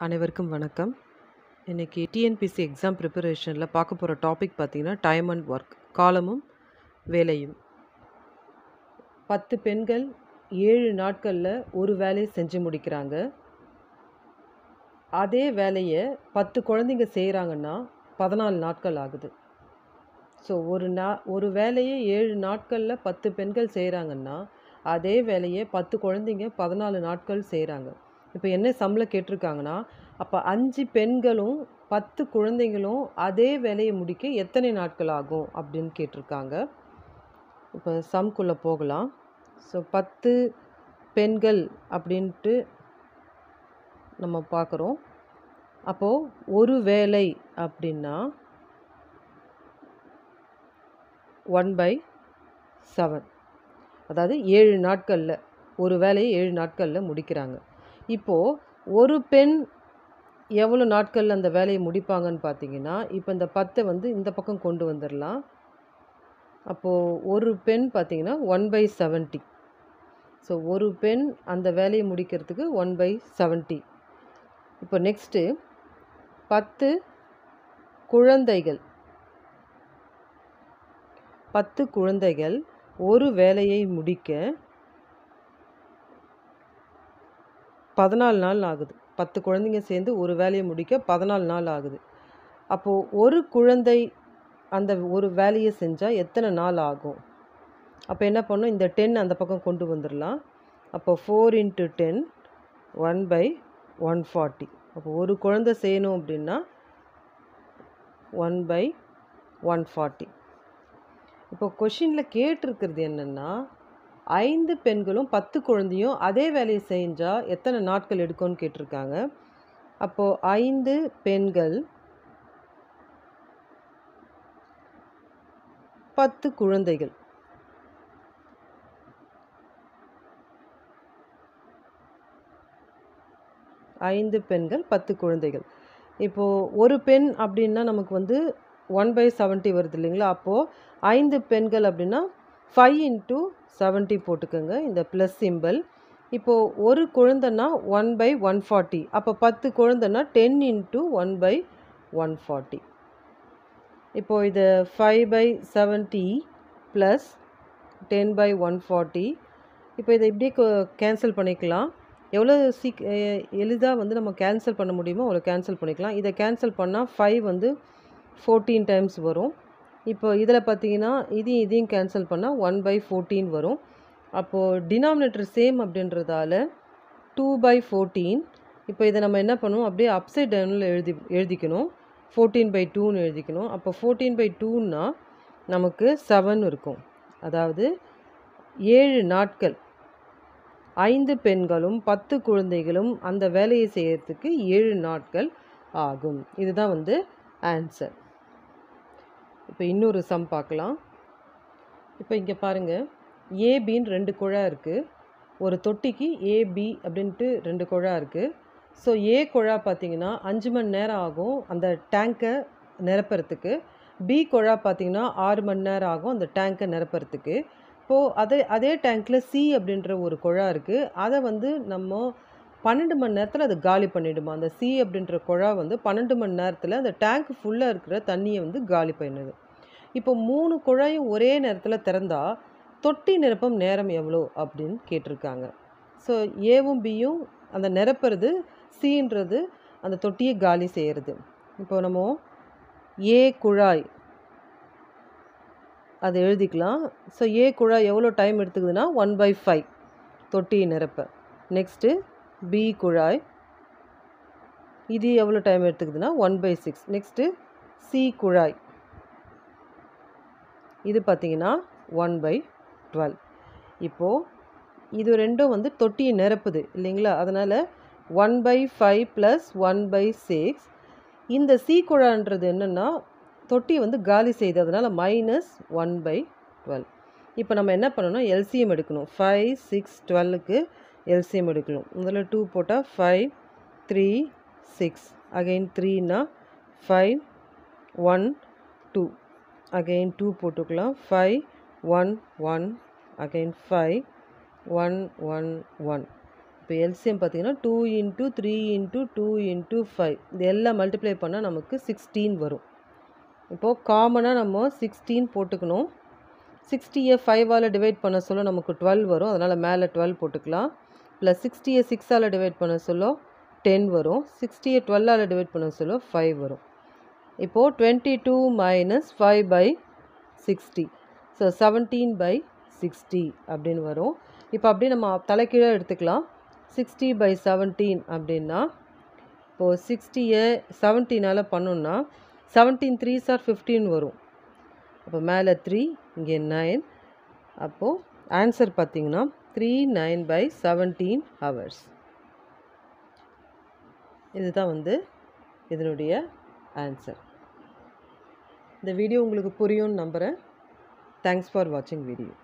அனைவருக்கும் வணக்கம் இன்னைக்கு டிஎன்பிசி எக்ஸாம் ப்ரிப்பரேஷனில் பார்க்க போகிற டாபிக் பார்த்தீங்கன்னா டைம் அண்ட் ஒர்க் காலமும் வேலையும் பத்து பெண்கள் ஏழு நாட்களில் ஒரு வேலையை செஞ்சு முடிக்கிறாங்க அதே வேலையை பத்து குழந்தைங்க செய்கிறாங்கன்னா பதினாலு நாட்கள் ஆகுது ஸோ ஒரு நா ஒரு வேலையை ஏழு நாட்களில் பத்து பெண்கள் செய்கிறாங்கன்னா அதே வேலையை பத்து குழந்தைங்க பதினாலு நாட்கள் செய்கிறாங்க இப்போ என்ன சம்பளம் கேட்டிருக்காங்கன்னா அப்போ அஞ்சு பெண்களும் பத்து குழந்தைங்களும் அதே வேலையை முடிக்க எத்தனை நாட்கள் ஆகும் அப்படின்னு கேட்டிருக்காங்க இப்போ சம்குள்ளே போகலாம் ஸோ பத்து பெண்கள் அப்படின்ட்டு நம்ம பார்க்குறோம் அப்போது ஒரு வேலை அப்படின்னா ஒன் பை செவன் அதாவது ஏழு நாட்களில் ஒரு வேலையை ஏழு நாட்களில் முடிக்கிறாங்க இப்போது ஒரு பெண் எவ்வளோ நாட்களில் அந்த வேலையை முடிப்பாங்கன்னு பார்த்தீங்கன்னா இப்போ இந்த பத்தை வந்து இந்த பக்கம் கொண்டு வந்துடலாம் அப்போது ஒரு பெண் பார்த்தீங்கன்னா ஒன் பை செவன்ட்டி ஸோ ஒரு பெண் அந்த வேலையை முடிக்கிறதுக்கு ஒன் பை செவன்ட்டி இப்போ நெக்ஸ்ட்டு பத்து குழந்தைகள் பத்து குழந்தைகள் ஒரு வேலையை முடிக்க பதினாலு நாள் ஆகுது பத்து குழந்தைங்க சேர்ந்து ஒரு வேலையை முடிக்க பதினாலு நாள் ஆகுது அப்போது ஒரு குழந்தை அந்த ஒரு வேலையை செஞ்சால் எத்தனை நாள் ஆகும் அப்போ என்ன பண்ணணும் இந்த டென் அந்த பக்கம் கொண்டு வந்துடலாம் அப்போ four into ten one by one forty அப்போ ஒரு குழந்தை செய்யணும் அப்படின்னா ஒன் பை ஒன் ஃபார்ட்டி இப்போ கொஷினில் கேட்டிருக்கிறது என்னென்னா ஐந்து பெண்களும் பத்து குழந்தையும் அதே வேலையை செஞ்சால் எத்தனை நாட்கள் எடுக்கும்னு கேட்டிருக்காங்க அப்போது ஐந்து பெண்கள் பத்து குழந்தைகள் ஐந்து பெண்கள் பத்து குழந்தைகள் இப்போது ஒரு பெண் அப்படின்னா நமக்கு வந்து ஒன் பை செவன்ட்டி வருது இல்லைங்களா அப்போது ஐந்து பெண்கள் அப்படின்னா ஃபைவ் இன்ட்டு செவன்ட்டி போட்டுக்கோங்க இந்த ப்ளஸ் சிம்பிள் இப்போது ஒரு குழந்தைன்னா ஒன் பை ஒன் ஃபார்ட்டி அப்போ பத்து குழந்தைன்னா ten into one by one forty இப்போது இது five by seventy plus ten by one forty இப்போ இதை இப்படியே கேன்சல் பண்ணிக்கலாம் எவ்வளோ சீக் எளிதாக வந்து நம்ம கேன்சல் பண்ண முடியுமோ அவ்வளோ கேன்சல் பண்ணிக்கலாம் இதை கேன்சல் பண்ணால் ஃபைவ் வந்து ஃபோர்டீன் டைம்ஸ் வரும் இப்போ இதில் பார்த்தீங்கன்னா இதையும் இதையும் கேன்சல் பண்ணால் ஒன் பை ஃபோர்டீன் வரும் அப்போது டினாமினேட்டர் சேம் அப்படின்றதால டூ பை ஃபோர்டீன் இப்போ இதை நம்ம என்ன பண்ணுவோம் அப்படியே அப்சைட் டவுனில் எழுதி எழுதிக்கணும் ஃபோர்டீன் பை டூன்னு எழுதிக்கணும் அப்போ ஃபோர்டீன் பை டூன்னா நமக்கு செவன் இருக்கும் அதாவது ஏழு நாட்கள் ஐந்து பெண்களும் பத்து குழந்தைகளும் அந்த வேலையை செய்யறதுக்கு ஏழு நாட்கள் ஆகும் இதுதான் வந்து ஆன்சர் இப்போ இன்னொரு சம் பார்க்கலாம் இப்போ இங்கே பாருங்கள் ஏபின்னு ரெண்டு குழா இருக்குது ஒரு தொட்டிக்கு ஏபி அப்படின்ட்டு ரெண்டு குழா இருக்குது ஸோ ஏ குழா பார்த்தீங்கன்னா அஞ்சு மணி நேரம் ஆகும் அந்த டேங்கை நிரப்புறதுக்கு பி குழா பார்த்தீங்கன்னா ஆறு மணி நேரம் ஆகும் அந்த டேங்கை நிரப்புறதுக்கு இப்போது அதே அதே டேங்க்கில் சி அப்படின்ற ஒரு குழா இருக்குது அதை வந்து நம்ம பன்னெண்டு மணி நேரத்தில் அது காலி பண்ணிவிடுமா அந்த சி அப்படின்ற குழா வந்து பன்னெண்டு மணி நேரத்தில் அந்த டேங்க் ஃபுல்லாக இருக்கிற தண்ணியை வந்து காலி பண்ணுது இப்போ மூணு குழாயும் ஒரே நேரத்தில் திறந்தால் தொட்டி நிரப்பும் நேரம் எவ்வளோ அப்படின்னு கேட்டிருக்காங்க ஸோ ஏவும் பியும் அந்த நிரப்புறது சின்றது அந்த தொட்டியை காலி செய்கிறது இப்போ நம்ம ஏ குழாய் அது எழுதிக்கலாம் ஸோ ஏ குழாய் எவ்வளோ டைம் எடுத்துக்குதுன்னா ஒன் பை ஃபைவ் தொட்டியை நிரப்ப நெக்ஸ்ட்டு பி குழாய் இது எவ்வளோ டைம் எடுத்துக்குதுன்னா one by six next C குழாய் இது பார்த்திங்கன்னா ஒன் பை டுவெல் இப்போது இது ரெண்டும் வந்து தொட்டியை நிரப்புது இல்லைங்களா அதனால் one by five plus one by six இந்த சி குழான்றது என்னென்னா தொட்டி வந்து காலி செய்து அதனால் மைனஸ் ஒன் பை டுவெல் இப்போ நம்ம என்ன பண்ணணும் எல்சிஎம் எடுக்கணும் ஃபைவ் சிக்ஸ் டுவெல்லுக்கு எல்சிஎம் எடுக்கணும் முதல்ல டூ போட்டால் ஃபைவ் த்ரீ சிக்ஸ் அகெயின் த்ரீனா five one two again two போட்டுக்கலாம் five one one again five one one one இப்போ எல்சிஎம் பார்த்தீங்கன்னா two into three into two into five இது எல்லாம் மல்டிப்ளை பண்ணால் நமக்கு சிக்ஸ்டீன் வரும் இப்போது காமனாக நம்ம சிக்ஸ்டீன் போட்டுக்கணும் சிக்ஸ்டியை ஃபைவால் டிவைட் பண்ண சொல்ல நமக்கு டுவெல் வரும் அதனால் மேலே டுவெல் போட்டுக்கலாம் ப்ளஸ் சிக்ஸ்டியை சிக்ஸால் டிவைட் பண்ண சொல்ல டென் வரும் சிக்ஸ்டியை டுவெல்லால் டிவைட் பண்ண சொல்ல ஃபைவ் வரும் இப்போது twenty two minus five by sixty so seventeen by sixty அப்படின்னு வரும் இப்போ அப்படியே நம்ம தலைக்கீழே எடுத்துக்கலாம் சிக்ஸ்டி பை செவன்டீன் அப்படின்னா இப்போது சிக்ஸ்டியை செவன்டீனால் பண்ணோன்னா செவன்டீன் த்ரீ சார் ஃபிஃப்டீன் வரும் அப்போ மேலே த்ரீ இங்கே நைன் அப்போது ஆன்சர் பார்த்தீங்கன்னா three nine by seventeen hours இதுதான் வந்து இதனுடைய ஆன்சர் இந்த வீடியோ உங்களுக்கு புரியும்னு நம்புகிறேன் தேங்க்ஸ் ஃபார் வாட்சிங் வீடியோ